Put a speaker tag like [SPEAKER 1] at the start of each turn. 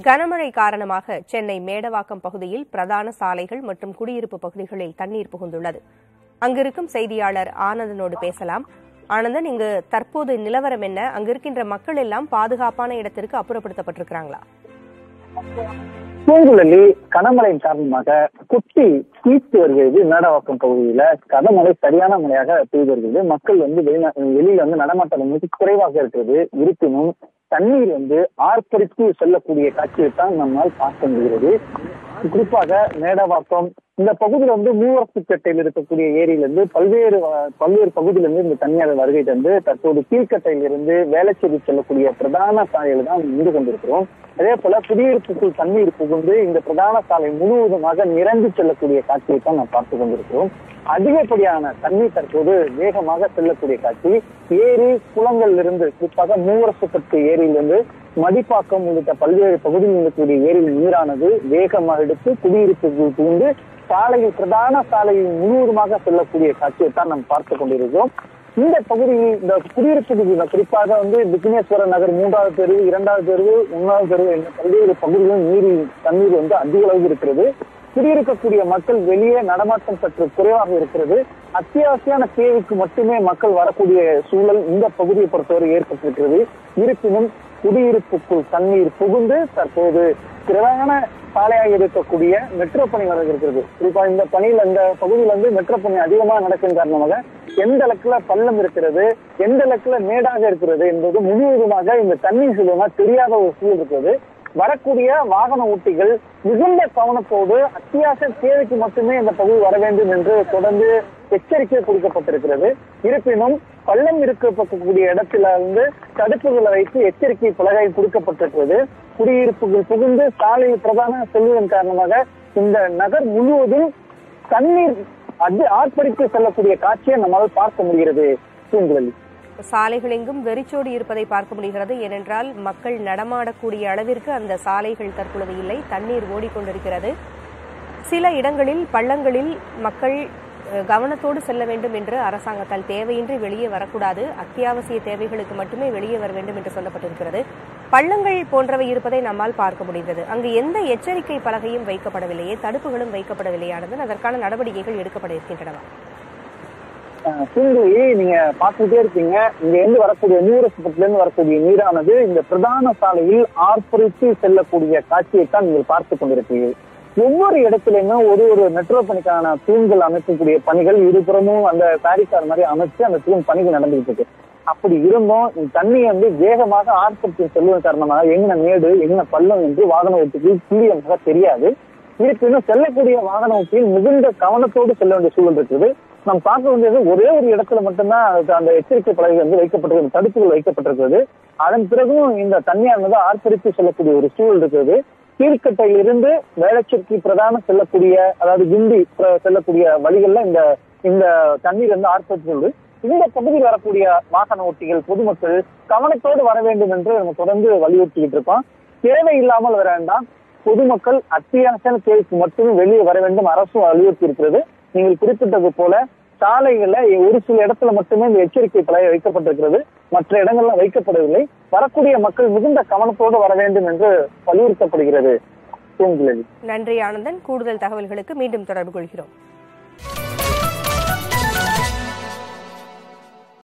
[SPEAKER 1] கனமழை காரணமாக சென்னை மேடவாக்கம் பகுதியில் பிரதான சாலைகள் மற்றும் குடியிருப்பு பகுதிகளில் தண்ணீர் புகுந்துள்ளது அங்கிருக்கும் செய்தியாளர் ஆனந்தனோடு பேசலாம் ஆனந்தன் இங்கு தற்போது நிலவரம் என்ன அங்கு இருக்கின்ற மக்கள் எல்லாம் பாதுகாப்பான இடத்திற்கு அப்புறப்படுத்தப்பட்டிருக்கிறாங்களா
[SPEAKER 2] பூங்குழலி கனமழையின் காரணமாக குட்டி கீழ்த்து வருகிறது மேடவாக்கம் பகுதியில கனமழை சரியான மழையாக பெய்து வருகிறது மக்கள் வந்து வெளிநா- வெளியில வந்து நடமாட்டம் மிக குறைவாக இருக்கிறது இருப்பினும் தண்ணீர் வந்து ஆர்ப்பரித்து செல்லக்கூடிய காட்சியை தான் நம்மால் பார்க்க முடிகிறது குறிப்பாக மேடவாக்கம் இந்த பகுதியில வந்து மூவரத்துக்கட்டையில் இருக்கக்கூடிய ஏரியிலிருந்து பல்வேறு வ- பல்வேறு பகுதியிலிருந்து இந்த தண்ணீர் வருகை தந்து தற்போது கீழ்கட்டையிலிருந்து வேளச்சேரி செல்லக்கூடிய பிரதான சாலையில் தான் நின்று கொண்டிருக்கிறோம் அதே போல குடியிருப்புக்குள் தண்ணீர் புகுந்து இந்த பிரதான சாலை முழுவதுமாக நிரம்பி செல்லக்கூடிய காட்சியை தான் நாம் பார்த்து கொண்டிருக்கிறோம் அதிகப்படியான தண்ணீர் தற்போது வேகமாக செல்லக்கூடிய காட்சி ஏரி குளங்கள்ல இருந்து குறிப்பாக மூவரசுப்பட்டு ஏரியிலிருந்து மடிப்பாக்கம் உள்ளிட்ட பல்வேறு பகுதியில் இருக்கக்கூடிய ஏரியில் நீரானது வேகமாக எடுத்து குடியிருப்புக்குள் புகுந்து சாலையில் பிரதான சாலையில் முழுவதுமாக செல்லக்கூடிய காட்சியை தான் நாம் பார்த்து கொண்டிருக்கிறோம் இந்த பகுதி இந்த குடியிருப்பு பகுதியில குறிப்பாக வந்து விக்னேஸ்வர நகர் மூன்றாவது தெரு இரண்டாவது தெரு ஒன்றாவது தெரு என்ற பல்வேறு பகுதிகளில் நீரில் தண்ணீர் வந்து அதிக அளவு இருக்கிறது குடியிருக்கக்கூடிய மக்கள் வெளியே நடமாட்டம் சற்று குறைவாக இருக்கிறது அத்தியாவசியான தேவைக்கு மட்டுமே மக்கள் வரக்கூடிய சூழல் இந்த பகுதியை பொறுத்தவரை ஏற்பட்டிருக்கிறது இருப்பினும் குடியிருப்புக்குள் தண்ணீர் புகுந்து தற்போது பிரதான சாலையாக இருக்கக்கூடிய மெட்ரோ பணி வர இருக்கிறது குறிப்பா இந்த பணியில் இந்த பகுதியில் வந்து மெட்ரோ பணி அதிகமாக நடக்கும் காரணமாக எந்த அளவுக்குல பள்ளம் இருக்கிறது எந்த அளவுக்குல மேடாக இருக்கிறது என்பது முழுவதுமாக இந்த தண்ணீர் செல்வமா தெரியாத ஒரு சூழல் இருக்கிறது வரக்கூடிய வாகன ஓட்டிகள் மிகுந்த கவனத்தோடு அத்தியாவசிய தேவைக்கு மட்டுமே இந்த பகுதி வர வேண்டும் என்று தொடர்ந்து எச்சரிக்கை கொடுக்கப்பட்டிருக்கிறது இருப்பினும் பள்ளம் இருக்கக்கூடிய இடத்துல இருந்து தடுப்புகளை வைத்து எச்சரிக்கை பலகை கொடுக்கப்பட்டிருக்கிறது குடியிருப்புகள் புகுந்து சாலையில் பிரதான செல்வதன் காரணமாக இந்த நகர் முழுவதும் தண்ணீர் அது ஆர்ப்பரித்து செல்லக்கூடிய காட்சியை நம்மால் பார்க்க முடிகிறது பூங்குழலி
[SPEAKER 1] சாலைகள் எங்கும் வெறிச்சோடி இருப்பதை பார்க்க முடிகிறது ஏனென்றால் மக்கள் நடமாடக்கூடிய அளவிற்கு அந்த சாலைகள் தற்பொழுது இல்லை தண்ணீர் ஓடிக்கொண்டிருக்கிறது சில இடங்களில் பள்ளங்களில் மக்கள் அஹ், கவனத்தோடு செல்ல வேண்டும் என்று அரசாங்கத்தால் தேவையின்றி வெளியே வரக்கூடாது அத்தியாவசிய தேவைகளுக்கு மட்டுமே வெளியே வர வேண்டும் என்று சொல்லப்பட்டிருக்கிறது பள்ளங்கள் போன்றவை இருப்பதை நம்மால் பார்க்க முடிந்தது அங்கு எந்த எச்சரிக்கை பலகையும் வைக்கப்படவில்லையே தடுப்புகளும் வைக்கப்படவில்லையானது அதற்கான நடவடிக்கைகள் எடுக்கப்பட இருக்கின்றனவா
[SPEAKER 2] அஹ் பூங்குழலி நீங்க பார்த்துட்டே இருக்கீங்க இங்க இருந்து வரக்கூடிய நீரசத்துல இருந்து வரக்கூடிய நீரானது இந்த பிரதான சாலையில் ஆர்ப்பரித்து செல்லக்கூடிய காட்சியை தான் நீங்கள் பார்த்து கொண்டிருக்கிறீர்கள் ஒவ்வொரு இடத்துலயுமே ஒரு ஒரு மெட்ரோ பணிக்கான தூண்கள் அமைக்கக்கூடிய பணிகள் இருபுறமும் அந்த சாரிக்கார் மாதிரி அமைச்சு அந்த தூண் பணிகள் நடந்துகிட்டு இருக்கு அப்படி இருந்தும் இந்த தண்ணியை வந்து வேகமாக ஆர்ப்பரித்து செல்வதன் காரணமாக எங்க மேடு எங்க பள்ளம் என்று வாகன ஓட்டிக்கு துல்லியமாக தெரியாது இருப்பினும் செல்லக்கூடிய வாகன ஓட்டியில் மிகுந்த கவனத்தோடு செல்ல வேண்டிய சூழல் இருக்குது நாம் பார்க்க வேண்டியது ஒரே ஒரு இடத்துல மட்டும்தான் அதுக்கு அந்த எச்சரிக்கை பலகை வந்து வைக்கப்பட்டிருக்கிறது தடுப்புகள் வைக்கப்பட்டிருக்கிறது அதன் பிறகும் இந்த தண்ணியானது ஆர்ப்பரித்து செல்லக்கூடிய ஒரு சூழல் இருக்கிறது கீழ்கட்டையிலிருந்து வேளச்சேரிக்கு பிரதான செல்லக்கூடிய அதாவது கிண்டி பிர- செல்லக்கூடிய வழிகள்ல இந்த இந்த தண்ணீர் வந்து ஆர்ப்பரித்து செல்லுது இந்த பகுதியில் வரக்கூடிய வாகன ஓட்டிகள் பொதுமக்கள் கவனத்தோடு வர வேண்டும் என்று நம்ம தொடர்ந்து வலியுறுத்திக்கிட்டு இருக்கோம் தேவையில்லாமல் வர வேண்டாம் பொதுமக்கள் அத்தியாவசிய தேவைக்கு மட்டுமே வெளியே வர வேண்டும் அரசும் வலியுறுத்தி இருக்கிறது நீங்கள் குறிப்பிட்டது போல சாலைகள்ல ஒரு சில இடத்துல மட்டுமே இந்த எச்சரிக்கை பலகை வைக்கப்பட்டிருக்கிறது மற்ற இடங்கள்ல வைக்கப்படவில்லை வரக்கூடிய மக்கள் மிகுந்த கவனத்தோடு வர வேண்டும் என்று வலியுறுத்தப்படுகிறது பூங்குழலி
[SPEAKER 1] நன்றி ஆனந்தன் கூடுதல் தகவல்களுக்கு மீண்டும் தொடர்பு கொள்கிறோம்